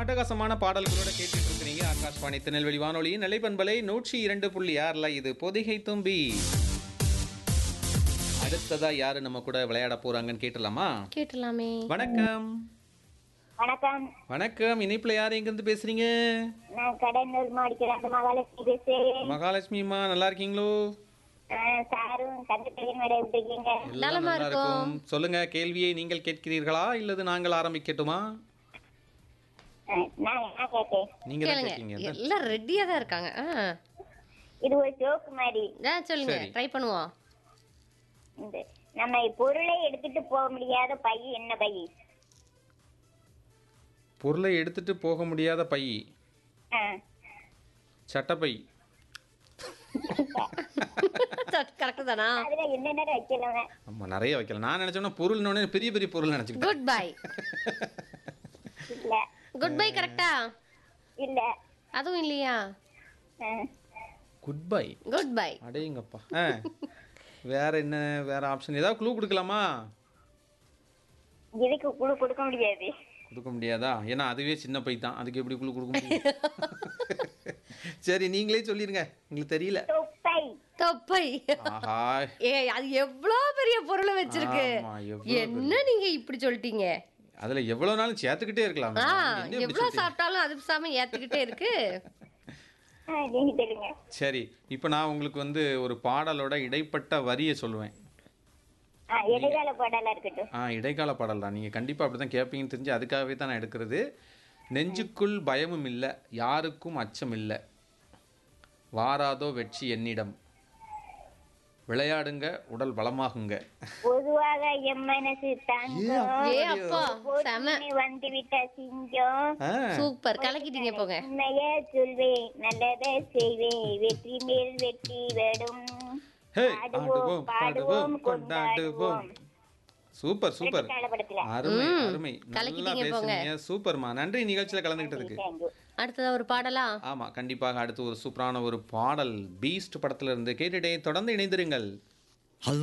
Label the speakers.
Speaker 1: அட்டகாசமான பாடல்களோட கேட்டுட்டு இருக்கிறீங்க ஆகாஷ்வாணி திருநெல்வேலி வானொலியின் நிலைப்பண்பலை நூற்றி இரண்டு புள்ளி ஆறுல இது பொதிகை தும்பி அடுத்ததா யாரு நம்ம கூட விளையாட போறாங்கன்னு கேட்டலாமா
Speaker 2: கேட்டலாமே
Speaker 1: வணக்கம்
Speaker 3: வணக்கம்
Speaker 1: வணக்கம் இணைப்புல யார் எங்கிருந்து பேசுறீங்க
Speaker 3: நான் கடனூர் மாடிக்கிறேன் மகாலட்சுமி பேசுறேன்
Speaker 1: மகாலட்சுமிமா நல்லா இருக்கீங்களோ
Speaker 3: அஹ் சாரும் கந்தப்பையன் மேடம் எப்படி இருக்கீங்க
Speaker 1: எல்லாம்
Speaker 2: நலமா
Speaker 1: நல்லா
Speaker 2: இருக்கோம்.
Speaker 1: இருக்கும் சொல்லுங்க கேள்வியை நீங்கள் கேட்கிறீர்களா இல்லது நாங்கள் ஆரம்பிக்கட்டுமா
Speaker 3: அஹ் நான் என்ன கேட்டேன்
Speaker 1: நீங்க தான்
Speaker 2: கேளுங்க
Speaker 1: கேட்கீங்க
Speaker 2: எல்லாம் ரெடியா தான் இருக்காங்க ஆ.
Speaker 3: இது ஒரு ஜோக்கு மாதிரி
Speaker 2: ஆ, சொல்லுங்க
Speaker 1: சரி.
Speaker 2: ட்ரை பண்ணுவோம்
Speaker 3: இந்த நம்ம பொருளை எடுத்துட்டு போக முடியாத பை என்ன பை
Speaker 1: பொருளை எடுத்துட்டு போக முடியாத பை
Speaker 3: அஹ்
Speaker 1: சட்டப்பை
Speaker 2: கரெக்ட் தானா
Speaker 3: அதுல என்னென்ன வைக்கலாங்க
Speaker 1: ஆமா நிறைய வைக்கலாம் நான் நினைச்சோன்னா பொருள்னு பெரிய பெரிய பொருள் நினைச்சுக்கிட்டேன்
Speaker 2: குட் பை
Speaker 3: இல்ல
Speaker 2: குட் பை கரெக்டா
Speaker 3: இல்ல
Speaker 2: அதுவும் இல்லையா
Speaker 3: அஹ்
Speaker 1: குட் பை
Speaker 2: குட் பை
Speaker 1: அடேங்கப்பா ஆ வேற என்ன வேற ஆப்ஷன் ஏதாவது க்ளூ கொடுக்கலாமா
Speaker 3: இதுக்கு குழு கொடுக்க முடியாது
Speaker 1: கொடுக்க முடியாதா ஏன்னா அதுவே சின்ன பை தான் அதுக்கு எப்படி குழு கொடுக்க முடியும் சரி நீங்களே சொல்லிருங்க உங்களுக்கு தெரியல
Speaker 3: தொப்பை
Speaker 2: தொப்பை
Speaker 1: ஆஹா
Speaker 2: ஏ அது எவ்வளவு பெரிய பொருளை வச்சிருக்கு
Speaker 1: ஆமா, எவ்வளவு
Speaker 2: என்ன நீங்க இப்படி சொல்லிட்டீங்க
Speaker 1: அதுல எவ்வளவு நாளும் சேர்த்துக்கிட்டே இருக்கலாம்
Speaker 2: ஆ
Speaker 1: என்ன இப்படி
Speaker 2: எவ்வளவு சாப்பிட்டாலும் அது பேசாம ஏத்துக்கிட்டே இருக்கு
Speaker 3: அஹ் நீங்க தெரியுங்க
Speaker 1: சரி இப்போ நான் உங்களுக்கு வந்து ஒரு பாடலோட இடைப்பட்ட வரியை சொல்லுவேன்
Speaker 3: அஹ் எதிர்கால பாடலா இருக்கட்டும்
Speaker 1: ஆ இடைக்கால பாடல் தான் நீங்கள் கண்டிப்பாக அப்படி தான் கேட்பீங்கன்னு தெரிஞ்சு அதுக்காகவே தான் நான் எடுக்கிறது நெஞ்சுக்குள் பயமும் இல்லை யாருக்கும் அச்சம் இல்லை வாராதோ வெற்றி என்னிடம் விளையாடுங்க உடல் பலமாகுங்க
Speaker 3: பொதுவாக என் மனசு தங்கம்
Speaker 2: ஏ அப்பா செம
Speaker 3: போட்டியினை வந்து விட்ட சிங்கம்
Speaker 1: ஆ
Speaker 2: சூப்பர் கலக்கிட்டீங்க போங்க
Speaker 3: உண்மைய சொல்வேன் நல்லதை செய்வேன் வெற்றி மேல் வெற்றி வேடும்
Speaker 1: ஹே
Speaker 3: பாடுவோம்,
Speaker 1: ஆடுவோம் பாடுவோம் கொண்டாடுவோம்
Speaker 3: கொண்டாடுவோம்.
Speaker 1: சூப்பர் சூப்பர்
Speaker 3: காலப்படத்துல
Speaker 1: அருமை அருமை நல்லா
Speaker 2: கலக்கிட்டீங்க போங்க.
Speaker 1: பேசுனீங்க சூப்பர்மா நன்றி நிகழ்ச்சியில் கலந்துக்கிட்டதுக்கு
Speaker 3: தேங்க்யூ
Speaker 2: அடுத்ததா ஒரு பாடலா
Speaker 1: ஆமா கண்டிப்பாக அடுத்து ஒரு சூப்பரான ஒரு பாடல் பீஸ்ட் படத்துல இருந்து கேட்டுட்டே தொடர்ந்து இணைந்திருங்கள்